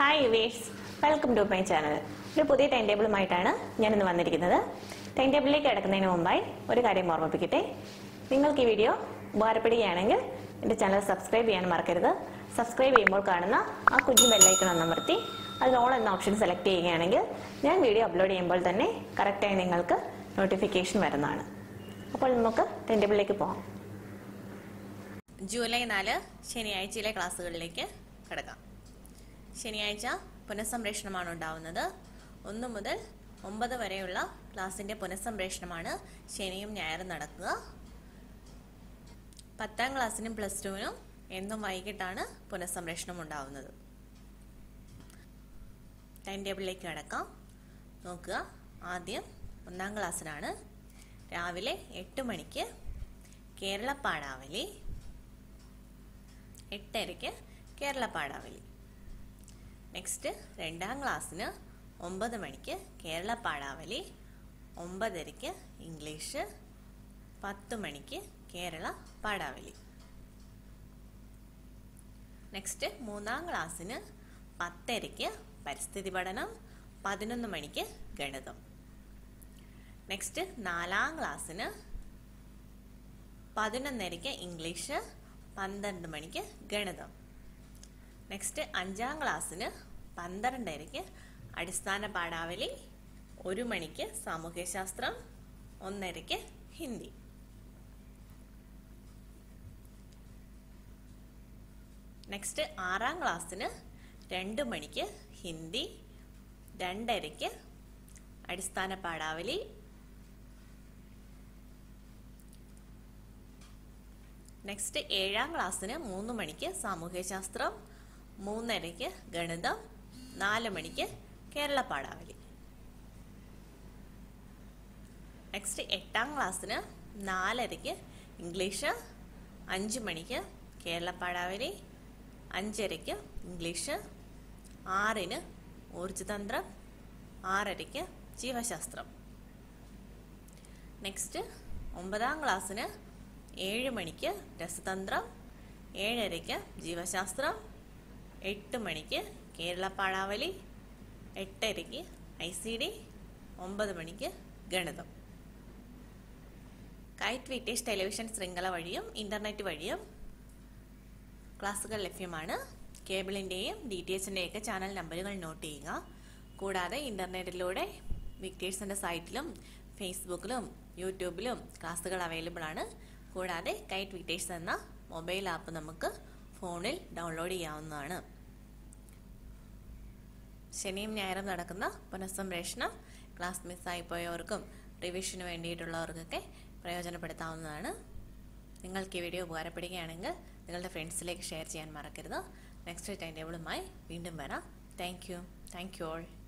hi viewers welcome to my channel ഒരു പുതിയ time ടേബിളുമായിട്ടാണ് ഞാനിന്ന് വന്നിരിക്കുന്നത് ടൈം ടേബിളിലേക്ക് കിടക്കുന്നതിന് മുമ്പായി ഒരു കാര്യം ഓർമ്മിപ്പിക്കട്ടെ നിങ്ങൾക്ക് ഈ വീഡിയോ ഉപകാരപ്പെടുകയാണെങ്കിൽ എൻ്റെ ചാനൽ സബ്സ്ക്രൈബ് ചെയ്യാൻ മറക്കരുത് സബ്സ്ക്രൈബ് ചെയ്യുമ്പോൾ കാണുന്ന ആ കുഞ്ഞു ബെല്ലൈക്കൺ ഒന്ന് അമർത്തി അതിൽ ഓൾ എന്ന ഓപ്ഷൻ സെലക്ട് ചെയ്യുകയാണെങ്കിൽ ഞാൻ വീഡിയോ അപ്ലോഡ് ചെയ്യുമ്പോൾ തന്നെ കറക്റ്റായി നിങ്ങൾക്ക് നോട്ടിഫിക്കേഷൻ വരുന്നതാണ് അപ്പോൾ നമുക്ക് ടൈം ടേബിളിലേക്ക് പോകാം ജൂലൈ നാല് ശനിയാഴ്ചയിലെ ക്ലാസ്സുകളിലേക്ക് കിടക്കാം ശനിയാഴ്ച പുനഃസംപ്രേഷണമാണ് ഉണ്ടാവുന്നത് ഒന്ന് മുതൽ ഒമ്പത് വരെയുള്ള ക്ലാസ്സിന്റെ പുനഃസംപ്രേഷണമാണ് ശനിയും ഞായറും നടക്കുക പത്താം ക്ലാസ്സിനും പ്ലസ് ടുവിനും എന്നും വൈകിട്ടാണ് പുനഃസംപ്രേഷണം ഉണ്ടാവുന്നത് ടൈം ടേബിളിലേക്ക് കിടക്കാം നോക്കുക ആദ്യം ഒന്നാം ക്ലാസ്സിനാണ് രാവിലെ എട്ട് മണിക്ക് കേരള പാടാവലി എട്ടരയ്ക്ക് കേരള പാടാവലി നെക്സ്റ്റ് രണ്ടാം ക്ലാസ്സിന് ഒമ്പത് മണിക്ക് കേരള പാടാവലി ഒമ്പതരയ്ക്ക് ഇംഗ്ലീഷ് പത്ത് മണിക്ക് കേരള പാടാവലി നെക്സ്റ്റ് മൂന്നാം ക്ലാസ്സിന് പത്തരയ്ക്ക് പരിസ്ഥിതി പഠനം പതിനൊന്ന് മണിക്ക് ഗണിതം നെക്സ്റ്റ് നാലാം ക്ലാസ്സിന് പതിനൊന്നരയ്ക്ക് ഇംഗ്ലീഷ് പന്ത്രണ്ട് മണിക്ക് ഗണിതം നെക്സ്റ്റ് അഞ്ചാം ക്ലാസ്സിന് പന്ത്രണ്ടരയ്ക്ക് അടിസ്ഥാന പാഠാവലി ഒരു മണിക്ക് സാമൂഹ്യശാസ്ത്രം ഒന്നരയ്ക്ക് ഹിന്ദി നെക്സ്റ്റ് ആറാം ക്ലാസ്സിന് രണ്ട് മണിക്ക് ഹിന്ദി രണ്ടരയ്ക്ക് അടിസ്ഥാന പാഠാവലി നെക്സ്റ്റ് ഏഴാം ക്ലാസ്സിന് മൂന്ന് മണിക്ക് സാമൂഹ്യശാസ്ത്രം മൂന്നരയ്ക്ക് ഗണിതം നാല് മണിക്ക് കേരള പാഠാവലി നെക്സ്റ്റ് എട്ടാം ക്ലാസ്സിന് നാലരയ്ക്ക് ഇംഗ്ലീഷ് അഞ്ച് മണിക്ക് കേരള പാഠാവലി അഞ്ചരയ്ക്ക് ഇംഗ്ലീഷ് ആറിന് ഊർജതന്ത്രം ആറരയ്ക്ക് ജീവശാസ്ത്രം നെക്സ്റ്റ് ഒമ്പതാം ക്ലാസ്സിന് ഏഴ് മണിക്ക് രസതന്ത്രം ഏഴരയ്ക്ക് ജീവശാസ്ത്രം എട്ട് മണിക്ക് കേരള പാഠാവലി എട്ടരയ്ക്ക് ഐ സി ഡി ഒമ്പത് മണിക്ക് ഗണിതം കൈറ്റ് വിറ്റേഷ് ടെലിവിഷൻ ശൃംഖല വഴിയും ഇന്റർനെറ്റ് വഴിയും ക്ലാസ്സുകൾ ലഭ്യമാണ് കേബിളിൻ്റെയും ഡി ടി എച്ചിൻ്റെയൊക്കെ ചാനൽ നമ്പറുകൾ നോട്ട് ചെയ്യുക കൂടാതെ ഇൻ്റർനെറ്റിലൂടെ വിക്ടേഴ്സിൻ്റെ സൈറ്റിലും ഫേസ്ബുക്കിലും യൂട്യൂബിലും ക്ലാസ്സുകൾ അവൈലബിൾ ആണ് കൂടാതെ കൈറ്റ് വിക്ടേഴ്സ് എന്ന മൊബൈൽ ആപ്പ് നമുക്ക് ഫോണിൽ ഡൗൺലോഡ് ചെയ്യാവുന്നതാണ് ശനിയും ഞായറും നടക്കുന്ന പുനഃസംപ്രേഷണം ക്ലാസ് മിസ്സായി പോയവർക്കും റിവിഷന് വേണ്ടിയിട്ടുള്ളവർക്കൊക്കെ പ്രയോജനപ്പെടുത്താവുന്നതാണ് നിങ്ങൾക്ക് ഈ വീഡിയോ ഉപകാരപ്പെടുകയാണെങ്കിൽ നിങ്ങളുടെ ഫ്രണ്ട്സിലേക്ക് ഷെയർ ചെയ്യാൻ മറക്കരുത് നെക്സ്റ്റ് ടൈം ടേബിളുമായി വീണ്ടും വരാം thank you thank you all